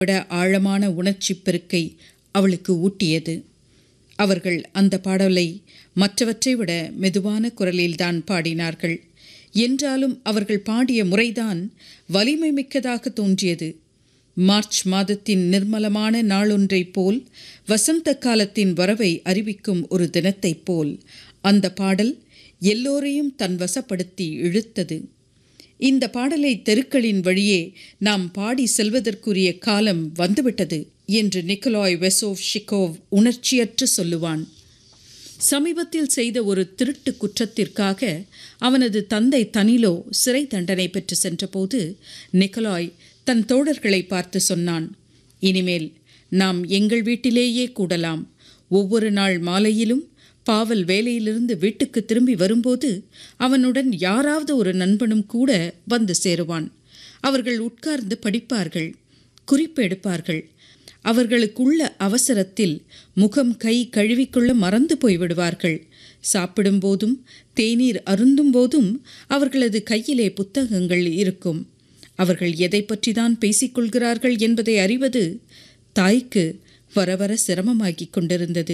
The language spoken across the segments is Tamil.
விட ஆழமான உணர்ச்சிப் பெருக்கை அவளுக்கு ஊட்டியது அவர்கள் அந்த பாடலை மற்றவற்றை விட மெதுவான குரலில்தான் பாடினார்கள் என்றாலும் அவர்கள் பாடிய முறைதான் வலிமை மிக்கதாக தோன்றியது மார்ச் மாதத்தின் நிர்மலமான நாளொன்றைப் போல் வசந்த காலத்தின் வரவை அறிவிக்கும் ஒரு தினத்தைப் போல் அந்த பாடல் எல்லோரையும் தன் வசப்படுத்தி இழுத்தது இந்த பாடலை தெருக்களின் வழியே நாம் பாடி செல்வதற்குரிய காலம் வந்துவிட்டது என்று நிக்கலாய் வெசோவ் ஷிகோவ் உணர்ச்சியற்று சொல்லுவான் சமீபத்தில் செய்த ஒரு திருட்டு குற்றத்திற்காக அவனது தந்தை தனிலோ சிறை தண்டனை பெற்று சென்றபோது நிக்கலாய் தன் தோழர்களை பார்த்து சொன்னான் இனிமேல் நாம் எங்கள் வீட்டிலேயே கூடலாம் ஒவ்வொரு நாள் மாலையிலும் பாவல் வேலையிலிருந்து வீட்டுக்கு திரும்பி வரும்போது அவனுடன் யாராவது ஒரு நண்பனும் கூட வந்து சேருவான் அவர்கள் உட்கார்ந்து படிப்பார்கள் குறிப்பு எடுப்பார்கள் அவர்களுக்குள்ள அவசரத்தில் முகம் கை கழுவிக்கொள்ள மறந்து போய்விடுவார்கள் சாப்பிடும்போதும் தேநீர் அருந்தும் போதும் அவர்களது கையிலே புத்தகங்கள் இருக்கும் அவர்கள் எதை பற்றிதான் பேசிக்கொள்கிறார்கள் என்பதை அறிவது தாய்க்கு வர வர சிரமமாகிக் கொண்டிருந்தது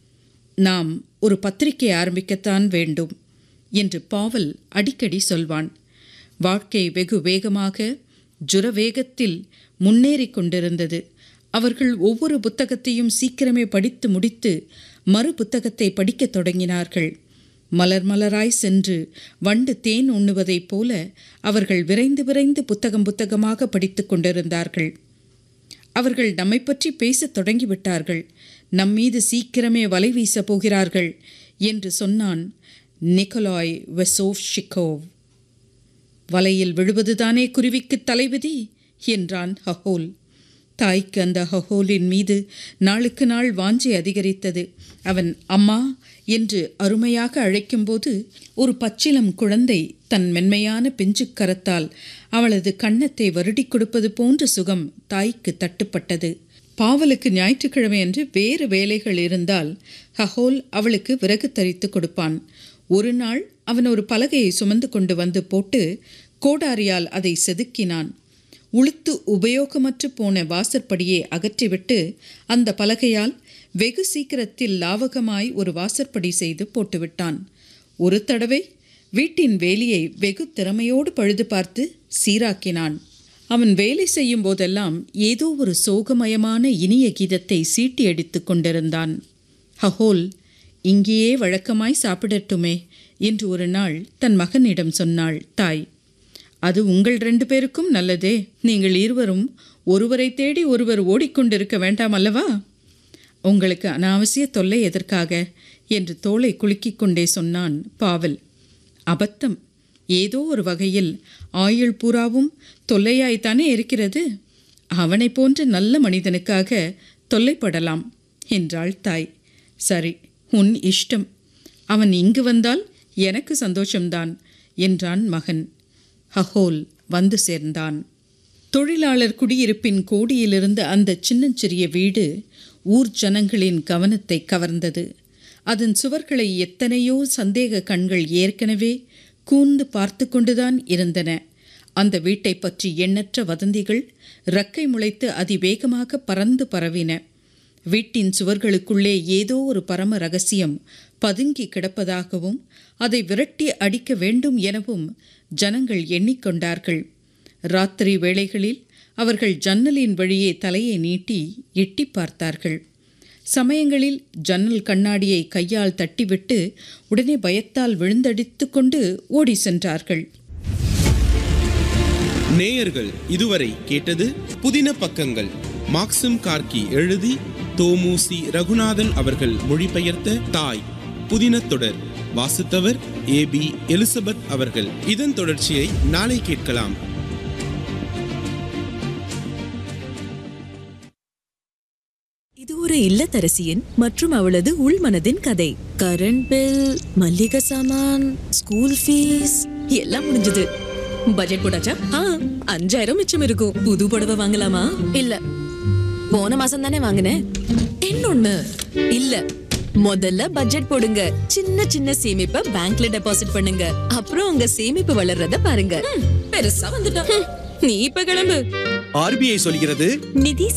நாம் ஒரு பத்திரிகை ஆரம்பிக்கத்தான் வேண்டும் என்று பாவல் அடிக்கடி சொல்வான் வாழ்க்கை வெகு வேகமாக ஜுரவேகத்தில் முன்னேறிக் கொண்டிருந்தது அவர்கள் ஒவ்வொரு புத்தகத்தையும் சீக்கிரமே படித்து முடித்து மறு புத்தகத்தை படிக்கத் தொடங்கினார்கள் மலர் மலராய் சென்று வண்டு தேன் உண்ணுவதைப் போல அவர்கள் விரைந்து விரைந்து புத்தகம் புத்தகமாக படித்து கொண்டிருந்தார்கள் அவர்கள் நம்மை பற்றி பேசத் தொடங்கிவிட்டார்கள் நம்மீது சீக்கிரமே வலை வீசப் போகிறார்கள் என்று சொன்னான் நிக்கலாய் வெசோவ் ஷிகோவ் வலையில் விழுவதுதானே குருவிக்கு தலைவிதி என்றான் ஹஹோல் தாய்க்கு அந்த ஹஹோலின் மீது நாளுக்கு நாள் வாஞ்சை அதிகரித்தது அவன் அம்மா என்று அருமையாக அழைக்கும்போது ஒரு பச்சிலம் குழந்தை தன் மென்மையான பிஞ்சுக் கரத்தால் அவளது கன்னத்தை வருடிக் கொடுப்பது போன்ற சுகம் தாய்க்கு தட்டுப்பட்டது பாவலுக்கு ஞாயிற்றுக்கிழமை அன்று வேறு வேலைகள் இருந்தால் ஹஹோல் அவளுக்கு விறகு தரித்து கொடுப்பான் ஒரு நாள் அவன் ஒரு பலகையை சுமந்து கொண்டு வந்து போட்டு கோடாரியால் அதை செதுக்கினான் உளுத்து உபயோகமற்று போன வாசற்படியை அகற்றிவிட்டு அந்த பலகையால் வெகு சீக்கிரத்தில் லாவகமாய் ஒரு வாசற்படி செய்து போட்டுவிட்டான் ஒரு தடவை வீட்டின் வேலியை வெகு திறமையோடு பழுது பார்த்து சீராக்கினான் அவன் வேலை செய்யும் போதெல்லாம் ஏதோ ஒரு சோகமயமான இனிய கீதத்தை சீட்டி அடித்து கொண்டிருந்தான் ஹஹோல் இங்கேயே வழக்கமாய் சாப்பிடட்டுமே என்று ஒரு நாள் தன் மகனிடம் சொன்னாள் தாய் அது உங்கள் ரெண்டு பேருக்கும் நல்லதே நீங்கள் இருவரும் ஒருவரை தேடி ஒருவர் ஓடிக்கொண்டிருக்க வேண்டாம் அல்லவா உங்களுக்கு அனாவசிய தொல்லை எதற்காக என்று தோளை குலுக்கிக் கொண்டே சொன்னான் பாவல் அபத்தம் ஏதோ ஒரு வகையில் ஆயுள் பூராவும் தொல்லையாய்த்தானே இருக்கிறது அவனை போன்ற நல்ல மனிதனுக்காக தொல்லைப்படலாம் என்றாள் தாய் சரி உன் இஷ்டம் அவன் இங்கு வந்தால் எனக்கு சந்தோஷம்தான் என்றான் மகன் ஹஹோல் வந்து சேர்ந்தான் தொழிலாளர் குடியிருப்பின் கோடியிலிருந்த அந்த சின்னஞ்சிறிய வீடு ஊர் ஜனங்களின் கவனத்தை கவர்ந்தது அதன் சுவர்களை எத்தனையோ சந்தேக கண்கள் ஏற்கனவே கூர்ந்து பார்த்து கொண்டுதான் இருந்தன அந்த வீட்டை பற்றி எண்ணற்ற வதந்திகள் ரக்கை முளைத்து அதிவேகமாக பறந்து பரவின வீட்டின் சுவர்களுக்குள்ளே ஏதோ ஒரு பரம ரகசியம் பதுங்கி கிடப்பதாகவும் அதை விரட்டி அடிக்க வேண்டும் எனவும் ஜனங்கள் எண்ணிக்கொண்டார்கள் ராத்திரி வேளைகளில் அவர்கள் ஜன்னலின் வழியே தலையை நீட்டி எட்டி பார்த்தார்கள் சமயங்களில் ஜன்னல் கண்ணாடியை கையால் தட்டிவிட்டு உடனே பயத்தால் விழுந்தடித்து கொண்டு ஓடி சென்றார்கள் நேயர்கள் இதுவரை கேட்டது புதின பக்கங்கள் மாக்சிம் கார்கி எழுதி தோமுசி ரகுநாதன் அவர்கள் மொழிபெயர்த்த தாய் புதின தொடர் வாசித்தவர் ஏ பி எலிசபெத் அவர்கள் இதன் தொடர்ச்சியை நாளை கேட்கலாம் இது ஒரு இல்லத்தரசியின் மற்றும் அவளது உள்மனதின் கதை கரண்ட் பில் மல்லிகை சாமான் ஸ்கூல் ஃபீஸ் எல்லாம் முடிஞ்சது பட்ஜெட் போட்டாச்சா ஆ அஞ்சாயிரம் மிச்சம் இருக்கும் புது புடவை வாங்கலாமா இல்ல போன மாசம் தானே வாங்கினேன் இன்னொன்னு இல்ல முதல்ல பட்ஜெட் போடுங்க சின்ன சின்ன சேமிப்பை பேங்க்ல டெபாசிட் பண்ணுங்க அப்புறம் உங்க சேமிப்பு வளர்றத பாருங்க பெருசா வந்துட்டோம் நீ இப்ப கிளம்பு ஆர்பிஐ சொல்கிறது நிதி